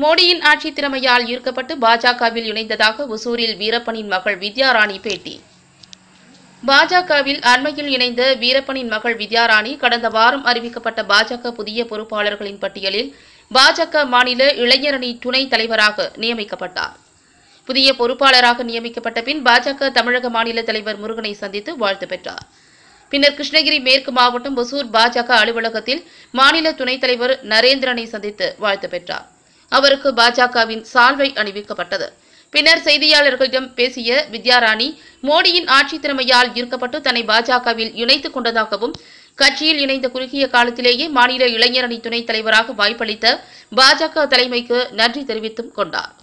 மோடியின் ஆட்சி திறமையால் ஈர்க்கப்பட்டு பாஜகவில் இணைந்ததாக ஒசூரில் வீரப்பனின் மகள் வித்யாராணி பேட்டி பாஜகவில் அண்மையில் இணைந்த வீரப்பனின் மகள் வித்யாராணி கடந்த வாரம் அறிவிக்கப்பட்ட பாஜக புதிய பொறுப்பாளர்களின் பட்டியலில் பாஜக மாநில இளைஞரணி துணைத் தலைவராக நியமிக்கப்பட்டார் புதிய பொறுப்பாளராக நியமிக்கப்பட்ட பின் பாஜக தமிழக மாநில தலைவர் முருகனை சந்தித்து வாழ்த்து பெற்றார் பின்னர் கிருஷ்ணகிரி மேற்கு மாவட்டம் ஒசூர் பாஜக அலுவலகத்தில் மாநில துணைத் தலைவர் நரேந்திரனை சந்தித்து வாழ்த்து பெற்றார் அவருக்கு பாஜகவின் சால்வை அணிவிக்கப்பட்டது பின்னர் செய்தியாளர்களிடம் பேசிய வித்யாராணி மோடியின் ஆட்சி திறமையால் ஈர்க்கப்பட்டு தன்னை பாஜகவில் இணைத்துக் கொண்டதாகவும் கட்சியில் இணைந்த குறுகிய காலத்திலேயே மாநில இளைஞரணி துணைத் தலைவராக வாய்ப்பளித்த பாஜக தலைமைக்கு நன்றி தெரிவித்தும் கொண்டார்